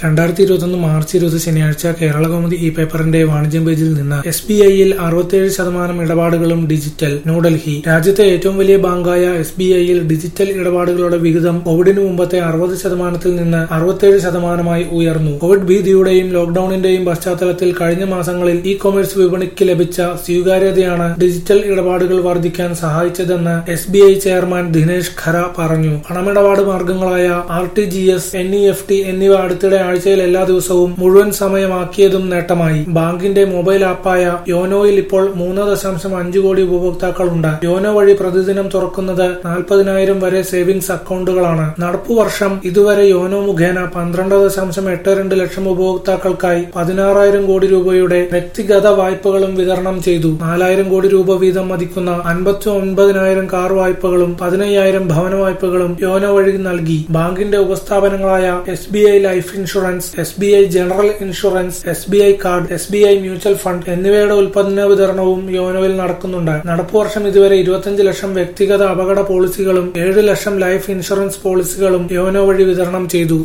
രണ്ടായിരത്തി ഇരുപത്തൊന്ന് മാർച്ച് ഇരുപത് ശനിയാഴ്ച കേരളകൗമുദി ഇ പേപ്പറിന്റെ വാണിജ്യം പേജിൽ നിന്ന് എസ് ബി ഐയിൽ അറുപത്തിയേഴ് ശതമാനം ഇടപാടുകളും ഡിജിറ്റൽ ന്യൂഡൽഹി രാജ്യത്തെ ഏറ്റവും വലിയ ബാങ്കായ എസ് ബി ഐയിൽ ഡിജിറ്റൽ ഇടപാടുകളുടെ വിഹിതം കോവിഡിന് മുമ്പത്തെ അറുപത് ശതമാനത്തിൽ നിന്ന് അറുപത്തിയേഴ് ശതമാനമായി ഉയർന്നു കോവിഡ് ഭീതിയുടെയും ലോക്ഡൌണിന്റെയും പശ്ചാത്തലത്തിൽ കഴിഞ്ഞ മാസങ്ങളിൽ ഇ കൊമേഴ്സ് വിപണിക്ക് ലഭിച്ച സ്വീകാര്യതയാണ് ഡിജിറ്റൽ ഇടപാടുകൾ വർദ്ധിക്കാൻ സഹായിച്ചതെന്ന് S B I chairman Dinesh Khara പറഞ്ഞു പണമിടപാട് മാർഗങ്ങളായ R T G S N E F T എന്നിവ അടുത്തിടെ ആഴ്ചയിൽ എല്ലാ ദിവസവും മുഴുവൻ സമയമാക്കിയതും നേട്ടമായി ബാങ്കിന്റെ മൊബൈൽ ആപ്പായ യോനോയിൽ ഇപ്പോൾ മൂന്ന് ദശാംശം അഞ്ച് കോടി ഉപഭോക്താക്കളുണ്ട് യോനോ വഴി പ്രതിദിനം തുറക്കുന്നത് നാൽപ്പതിനായിരം വരെ സേവിംഗ്സ് അക്കൗണ്ടുകളാണ് നടപ്പു വർഷം ഇതുവരെ യോനോ മുഖേന പന്ത്രണ്ട് ദശാംശം എട്ട് രണ്ട് ലക്ഷം ഉപഭോക്താക്കൾക്കായി പതിനാറായിരം കോടി രൂപയുടെ വ്യക്തിഗത വായ്പകളും വിതരണം ചെയ്തു നാലായിരം കോടി രൂപ വീതം മതിക്കുന്ന അൻപത്തി ഒൻപതിനായിരം കാർ വായ്പകളും പതിനയ്യായിരം ഭവന വായ്പകളും യോനോ വഴി നൽകി ബാങ്കിന്റെ ഉപസ്ഥാപനങ്ങളായ S B I life insurance S B I general insurance S B I card S B I mutual fund എന്നിവയുടെ ഉൽപ്പന്ന വിതരണവും യോനോയിൽ നടക്കുന്നുണ്ട് നടപ്പു വർഷം ഇതുവരെ ഇരുപത്തിയഞ്ച് ലക്ഷം വ്യക്തിഗത അപകട പോളിസികളും ഏഴ് ലക്ഷം ലൈഫ് ഇൻഷുറൻസ് പോളിസികളും യോനോ വഴി വിതരണം ചെയ്തു